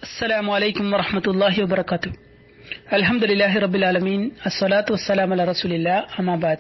السلام عليكم ورحمة الله وبركاته الحمد لله رب العالمين الصلاة والسلام على رسول الله أما بعد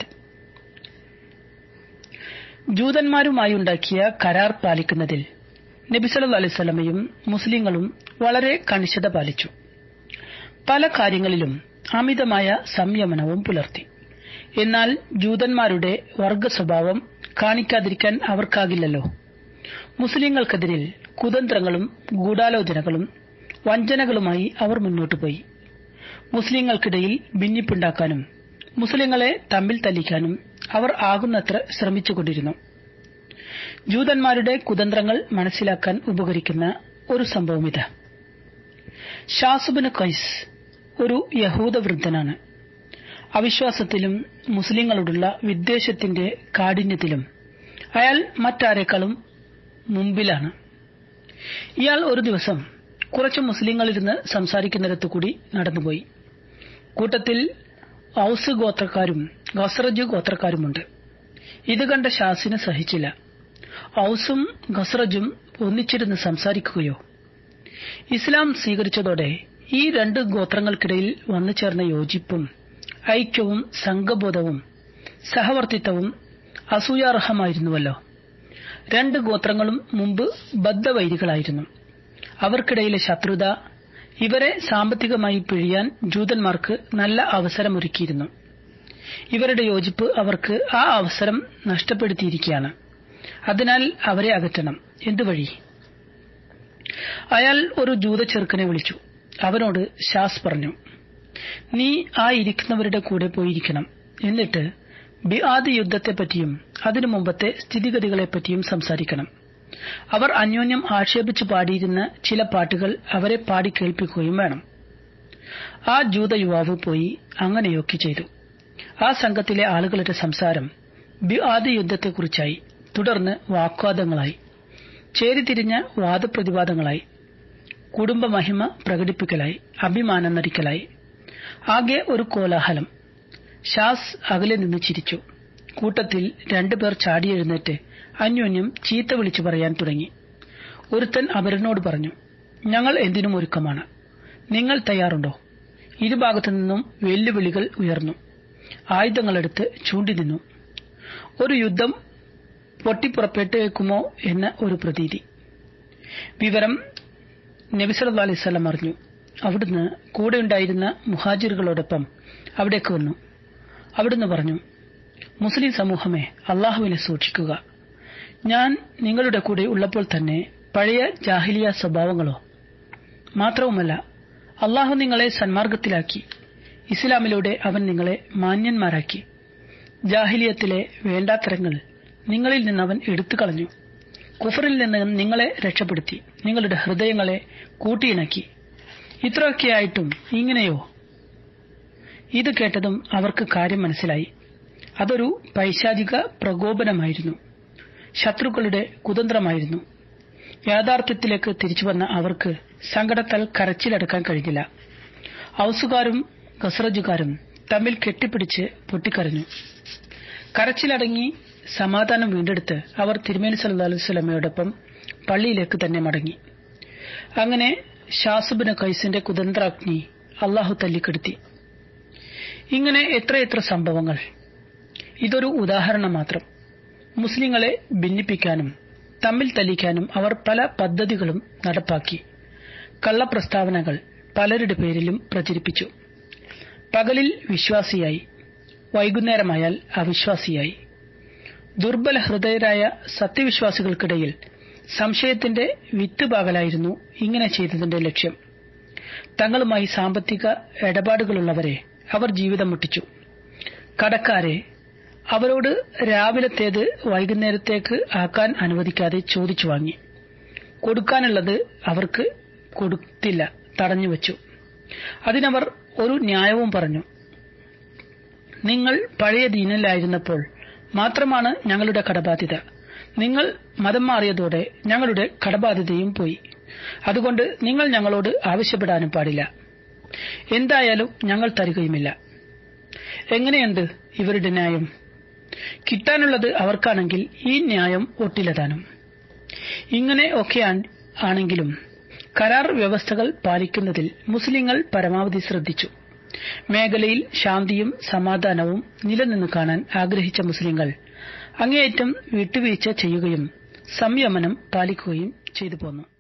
ജൂതന്മാരുമായി ഉണ്ടാക്കിയ കരാർ പാലിക്കുന്നതിൽ നബിസല്ലാ അലൈവല്ലമയും മുസ്ലിങ്ങളും വളരെ കണിശത പാലിച്ചു പല കാര്യങ്ങളിലും അമിതമായ സംയമനവും പുലർത്തി എന്നാൽ ജൂതന്മാരുടെ വർഗ സ്വഭാവം കാണിക്കാതിരിക്കാൻ അവർക്കാകില്ലല്ലോ മുസ്ലിങ്ങൾക്കെതിരിൽ കുതന്ത്രങ്ങളും ഗൂഢാലോചനകളും വഞ്ചനകളുമായി അവർ മുന്നോട്ടു പോയി മുസ്ലിങ്ങൾക്കിടയിൽ ഭിന്നിപ്പുണ്ടാക്കാനും മുസ്ലിങ്ങളെ തമ്മിൽ തല്ലിക്കാനും അവർ ആകുന്നത്ര ശ്രമിച്ചുകൊണ്ടിരുന്നു ജൂതന്മാരുടെ കുതന്ത്രങ്ങൾ മനസ്സിലാക്കാൻ ഉപകരിക്കുന്ന ഒരു സംഭവമിത് ഷാസുബിന് കൈസ് ഒരു യഹൂദ വൃദ്ധനാണ് അവിശ്വാസത്തിലും മുസ്ലിങ്ങളോടുള്ള വിദ്വേഷത്തിന്റെ കാഠിന്യത്തിലും അയാൾ മറ്റാരെക്കാളും മുമ്പിലാണ് ഇയാൾ ഒരു ദിവസം കുറച്ച് മുസ്ലിങ്ങളിരുന്ന് സംസാരിക്കുന്നിടത്തു കൂടി നടന്നുപോയി കൂട്ടത്തിൽ ഔസ് ഗോത്രക്കാരും ഗസ്രജ് ഗോത്രക്കാരുമുണ്ട് ഇത് കണ്ട ഷാസിന് സഹിച്ചില്ല ഔസും ഗസ്രജും ഒന്നിച്ചിരുന്ന് സംസാരിക്കുകയോ ഇസ്ലാം സ്വീകരിച്ചതോടെ ഈ രണ്ട് ഗോത്രങ്ങൾക്കിടയിൽ വന്നു ചേർന്ന യോജിപ്പും ഐക്യവും സംഘബോധവും സഹവർത്തിത്വവും അസൂയാർഹമായിരുന്നുവല്ലോ രണ്ട് ഗോത്രങ്ങളും മുമ്പ് ബദ്ധവൈരികളായിരുന്നു അവർക്കിടയിലെ ശത്രുത ഇവരെ സാമ്പത്തികമായി പിഴിയാൻ ജൂതന്മാർക്ക് നല്ല അവസരമൊരുക്കിയിരുന്നു ഇവരുടെ യോജിപ്പ് അവർക്ക് ആ അവസരം നഷ്ടപ്പെടുത്തിയിരിക്കുകയാണ് അതിനാൽ അവരെ അകറ്റണം എന്തുവഴി അയാൾ ഒരു ജൂത ചെറുക്കനെ വിളിച്ചു അവനോട് ഷാസ് പറഞ്ഞു നീ ആ ഇരിക്കുന്നവരുടെ കൂടെ പോയിരിക്കണം എന്നിട്ട് ബിആദ് യുദ്ധത്തെപ്പറ്റിയും അതിനു മുമ്പത്തെ സ്ഥിതിഗതികളെപ്പറ്റിയും സംസാരിക്കണം അവർ അന്യോന്യം ആക്ഷേപിച്ചു പാടിയിരുന്ന ചില പാട്ടുകൾ അവരെ പാടി കേൾപ്പിക്കുകയും വേണം ആ ജൂത യുവാവ് പോയി അങ്ങനെയൊക്കെ ചെയ്തു ആ സംഘത്തിലെ ആളുകളുടെ സംസാരം ബിആദ് യുദ്ധത്തെക്കുറിച്ചായി തുടർന്ന് വാഗ്വാദങ്ങളായി ചേരിതിരിഞ്ഞ വാദപ്രതിവാദങ്ങളായി കുടുംബമഹിമ പ്രകടിപ്പിക്കലായി അഭിമാനം നടിക്കലായി ആകെ ഒരു കോലാഹലം ഷാസ് അകലെ നിന്ന് ചിരിച്ചു കൂട്ടത്തിൽ രണ്ടുപേർ ചാടിയെഴുന്നേറ്റ് അന്യോന്യം ചീത്ത വിളിച്ചു പറയാൻ തുടങ്ങി ഒരുത്തൻ അപരനോട് പറഞ്ഞു ഞങ്ങൾ എന്തിനും ഒരുക്കമാണ് നിങ്ങൾ തയ്യാറുണ്ടോ ഇരുഭാഗത്തു നിന്നും വെല്ലുവിളികൾ ഉയർന്നു ആയുധങ്ങളെടുത്ത് ചൂണ്ടി നിന്നു ഒരു യുദ്ധം പൊട്ടിപ്പുറപ്പെട്ടേക്കുമോ എന്ന ഒരു പ്രതീതി വിവരം നബിസല്ലാ അലൈവല്ലം അറിഞ്ഞു അവിടുന്ന് കൂടെയുണ്ടായിരുന്ന മുഹാജിറുകളോടൊപ്പം അവിടേക്ക് വന്നു അവിടുന്ന് പറഞ്ഞു മുസ്ലിം സമൂഹമേ അള്ളാഹുവിനെ സൂക്ഷിക്കുക ഞാൻ നിങ്ങളുടെ കൂടെ ഉള്ളപ്പോൾ തന്നെ പഴയ ജാഹിലിയ സ്വഭാവങ്ങളോ മാത്രവുമല്ല അള്ളാഹു നിങ്ങളെ സന്മാർഗത്തിലാക്കി ഇസ്ലാമിലൂടെ അവൻ നിങ്ങളെ മാന്യന്മാരാക്കി ജാഹിലിയത്തിലെ വേണ്ടാത്തരങ്ങൾ നിങ്ങളിൽ നിന്ന് അവൻ എടുത്തു കളഞ്ഞു കുഫറിൽ നിന്ന് നിങ്ങളെ രക്ഷപ്പെടുത്തി നിങ്ങളുടെ ഹൃദയങ്ങളെ കൂട്ടിയിണക്കി ഇത്രയൊക്കെയായിട്ടും ഇങ്ങനെയോ ഇത് കേട്ടതും അവർക്ക് കാര്യം മനസ്സിലായി അതൊരു പൈശാചിക പ്രകോപനമായിരുന്നു ശത്രുക്കളുടെ കുതന്ത്രമായിരുന്നു യാഥാർത്ഥ്യത്തിലേക്ക് തിരിച്ചുവന്ന അവർക്ക് സങ്കടത്താൽ കരച്ചിലടക്കാൻ കഴിഞ്ഞില്ല ഔസുകാരും ഗസറജുകാരും തമ്മിൽ കെട്ടിപ്പിടിച്ച് പൊട്ടിക്കരഞ്ഞു കരച്ചിലടങ്ങി സമാധാനം വീണ്ടെടുത്ത് അവർ തിരുമേനി സല്ലാ അലുവലമയോടൊപ്പം പള്ളിയിലേക്ക് തന്നെ മടങ്ങി അങ്ങനെ ഷാസുബിന് കൈസിന്റെ കുതന്ത്രാഗ്നി അള്ളാഹു തല്ലിക്കെടുത്തി ഇങ്ങനെ എത്രയെത്ര സംഭവങ്ങൾ ഇതൊരു ഉദാഹരണം മാത്രം മുസ്ലിങ്ങളെ ഭിന്നിപ്പിക്കാനും തമ്മിൽ തല്ലിക്കാനും അവർ പല പദ്ധതികളും നടപ്പാക്കി കള്ളപ്രസ്താവനകൾ പലരുടെ പേരിലും പ്രചരിപ്പിച്ചു പകലിൽ വിശ്വാസിയായി വൈകുന്നേരമായാൽ അവിശ്വാസിയായി ദുർബല ഹൃദയരായ സത്യവിശ്വാസികൾക്കിടയിൽ സംശയത്തിന്റെ വിത്തുപാകലായിരുന്നു ഇങ്ങനെ ചെയ്തതിന്റെ ലക്ഷ്യം തങ്ങളുമായി സാമ്പത്തിക ഇടപാടുകളുള്ളവരെ അവർ ജീവിതം മുട്ടിച്ചു കടക്കാരെ അവരോട് രാവിലത്തേത് വൈകുന്നേരത്തേക്ക് ആക്കാൻ അനുവദിക്കാതെ ചോദിച്ചു വാങ്ങി കൊടുക്കാനുള്ളത് അവർക്ക് കൊടുത്തില്ല തടഞ്ഞുവച്ചു അതിനവർ ഒരു ന്യായവും പറഞ്ഞു നിങ്ങൾ പഴയ ദീനിലായിരുന്നപ്പോൾ മാത്രമാണ് ഞങ്ങളുടെ കടബാധ്യത നിങ്ങൾ മതം മാറിയതോടെ ഞങ്ങളുടെ കടബാധ്യതയും പോയി അതുകൊണ്ട് നിങ്ങൾ ഞങ്ങളോട് ആവശ്യപ്പെടാനും പാടില്ല എന്തായാലും ഞങ്ങൾ തരികയുമില്ല എങ്ങനെയുണ്ട് ഇവരുടെ ന്യായം കിട്ടാനുള്ളത് അവർക്കാണെങ്കിൽ ഈ ന്യായം ഒട്ടിലതാനും ഇങ്ങനെ ഒക്കെ ആണെങ്കിലും കരാർ വ്യവസ്ഥകൾ പാലിക്കുന്നതിൽ മുസ്ലിങ്ങൾ പരമാവധി ശ്രദ്ധിച്ചു മേഖലയിൽ ശാന്തിയും സമാധാനവും നിലനിന്നു കാണാൻ ആഗ്രഹിച്ച മുസ്ലിങ്ങൾ അങ്ങേയറ്റം വിട്ടുവീഴ്ച ചെയ്യുകയും സംയമനം പാലിക്കുകയും ചെയ്തു പോന്നു